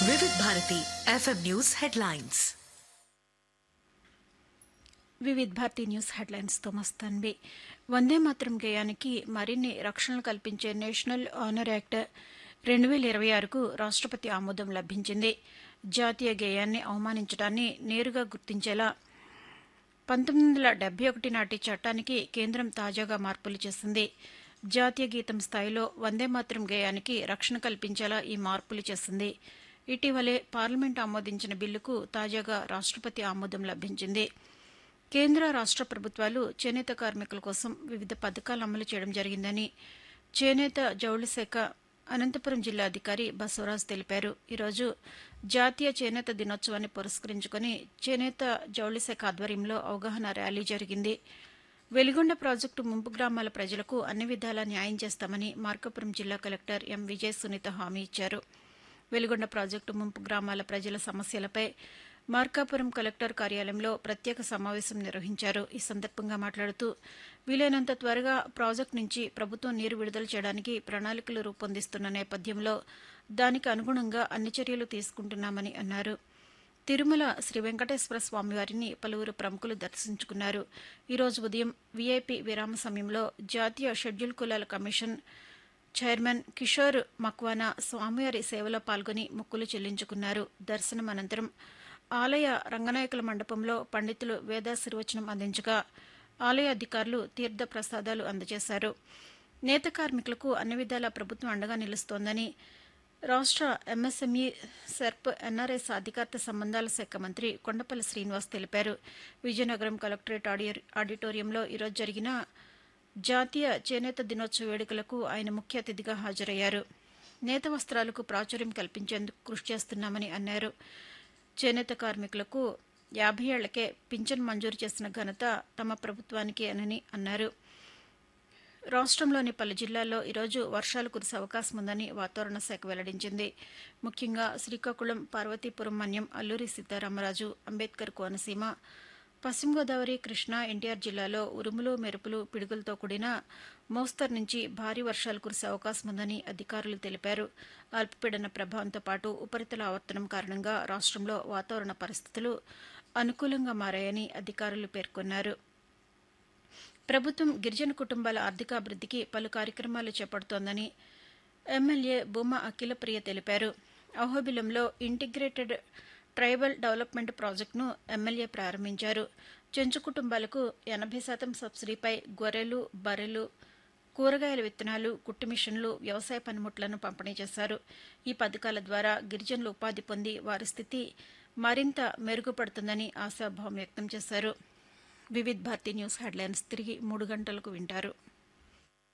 Vividh Bharati FM news headlines Vividh Bharati news హెడ్లైన్స్తో మస్తాన్వి వందే మాత్రం గేయానికి మరిన్ని రక్షణలు కల్పించే నేషనల్ ఆనర్ యాక్ట్ రెండు వేల ఇరవై ఆరుకు రాష్ట్రపతి ఆమోదం లభించింది జాతీయ గేయాన్ని అవమానించడాన్ని నేరుగా గుర్తించేలా పంతొమ్మిది వందల డెబ్బై ఒకటి నాటి చట్టానికి కేంద్రం తాజాగా మార్పులు చేసింది జాతీయ గీతం స్థాయిలో వందే మాత్రం గేయానికి రక్షణ కల్పించేలా ఈ మార్పులు చేసింది ఇటీవలే పార్లమెంట్ ఆమోదించిన బిల్లుకు తాజాగా రాష్ట్రపతి ఆమోదం లభించింది కేంద్ర రాష్ట్ర ప్రభుత్వాలు చేనేత కార్మికుల కోసం వివిధ పథకాలు అమలు చేయడం జరిగిందని చేనేత జౌళి శాఖ అనంతపురం జిల్లా అధికారి బసవరాజ్ తెలిపారు ఈరోజు జాతీయ చేనేత దినోత్సవాన్ని పురస్కరించుకుని చేనేత జౌళి శాఖ ఆధ్వర్యంలో అవగాహన ర్యాలీ జరిగింది వెలిగొండ ప్రాజెక్టు ముంపు గ్రామాల ప్రజలకు అన్ని విధాలా న్యాయం చేస్తామని మార్కాపురం జిల్లా కలెక్టర్ ఎం విజయ్ సునీత హామీ ఇచ్చారు వెలిగొండ ప్రాజెక్టు ముంపు గ్రామాల ప్రజల సమస్యలపై మార్కాపురం కలెక్టర్ కార్యాలయంలో ప్రత్యేక సమావేశం నిర్వహించారు ఈ సందర్భంగా మాట్లాడుతూ వీలైనంత త్వరగా ప్రాజెక్టు నుంచి ప్రభుత్వం నీరు విడుదల చేయడానికి ప్రణాళికలు రూపొందిస్తున్న నేపథ్యంలో దానికి అనుగుణంగా అన్ని చర్యలు తీసుకుంటున్నామని అన్నారు తిరుమల శ్రీ వెంకటేశ్వర స్వామివారిని పలువురు ప్రముఖులు దర్శించుకున్నారు ఈరోజు ఉదయం వీఐపీ విరామ సమయంలో జాతీయ షెడ్యూల్ కులాల కమిషన్ చైర్మన్ కిషోర్ మక్వానా స్వామివారి సేవలో పాల్గొని మొక్కులు చెల్లించుకున్నారు దర్శనం అనంతరం ఆలయ రంగనాయకుల మండపంలో పండితులు వేదాశీర్వచనం అందించగా ఆలయ అధికారులు తీర్థ ప్రసాదాలు అందజేశారు నేత కార్మికులకు అన్ని విధాలా ప్రభుత్వం అండగా నిలుస్తోందని రాష్ట్ర ఎంఎస్ఎంఈ సెర్ప్ ఎన్ఆర్ఐ సాధికారత సంబంధాల శాఖ మంత్రి కొండపల్లి శ్రీనివాస్ తెలిపారు విజయనగరం కలెక్టరేట్ ఆడి- ఆడిటోరియంలో ఈరోజు జరిగిన జాతీయ చేనేత దినోత్సవ వేడుకలకు ఆయన ముఖ్య అతిథిగా హాజరయ్యారు నేత వస్త్రాలకు ప్రాచుర్యం కల్పించేందుకు కృషి చేస్తున్నామని అన్నారు చేనేత కార్మికులకు యాభై ఏళ్లకే పింఛన్ మంజూరు చేసిన ఘనత తమ ప్రభుత్వానికి అని అన్నారు రాష్ట్రంలోని పలు జిల్లాల్లో ఈరోజు వర్షాలు కురిసే అవకాశం ఉందని వాతావరణ శాఖ వెల్లడించింది ముఖ్యంగా శ్రీకాకుళం పార్వతీపురం మన్యం అల్లూరి సీతారామరాజు అంబేద్కర్ కోనసీమ పశ్చిమ గోదావరి కృష్ణా ఎన్టీఆర్ జిల్లాలో ఉరుములు మెరుపులు పిడుగులతో కూడిన మోస్తరు నుంచి భారీ వర్షాలు కురిసే అవకాశం ఉందని అధికారులు తెలిపారు అల్పపీడన ప్రభావంతో పాటు ఉపరితల ఆవర్తనం కారణంగా రాష్ట్రంలో వాతావరణ పరిస్థితులు అనుకూలంగా మారాయని అధికారులు పేర్కొన్నారు ప్రభుత్వం గిరిజన కుటుంబాల ఆర్థికాభివృద్ధికి పలు కార్యక్రమాలు చేపడుతోందని ఎమ్మెల్యే బొమ్మ అఖిలప్రియ తెలిపారు అహోబిలంలో ఇంటిగ్రేటెడ్ ట్రైబల్ డెవలప్మెంట్ ప్రాజెక్టును ఎమ్మెల్యే ప్రారంభించారు చెంచు కుటుంబాలకు ఎనభై శాతం సబ్సిడీపై గొర్రెలు బర్రెలు కూరగాయల విత్తనాలు కుట్టు మిషన్లు వ్యవసాయ పనిముట్లను పంపిణీ చేశారు ఈ పథకాల ద్వారా గిరిజనులు ఉపాధి పొంది వారి స్థితి మరింత మెరుగుపడుతుందని ఆశాభావం వ్యక్తం చేశారు వివిధ్ భారతి న్యూస్ హెడ్లైన్స్ తిరిగి మూడు గంటలకు వింటారు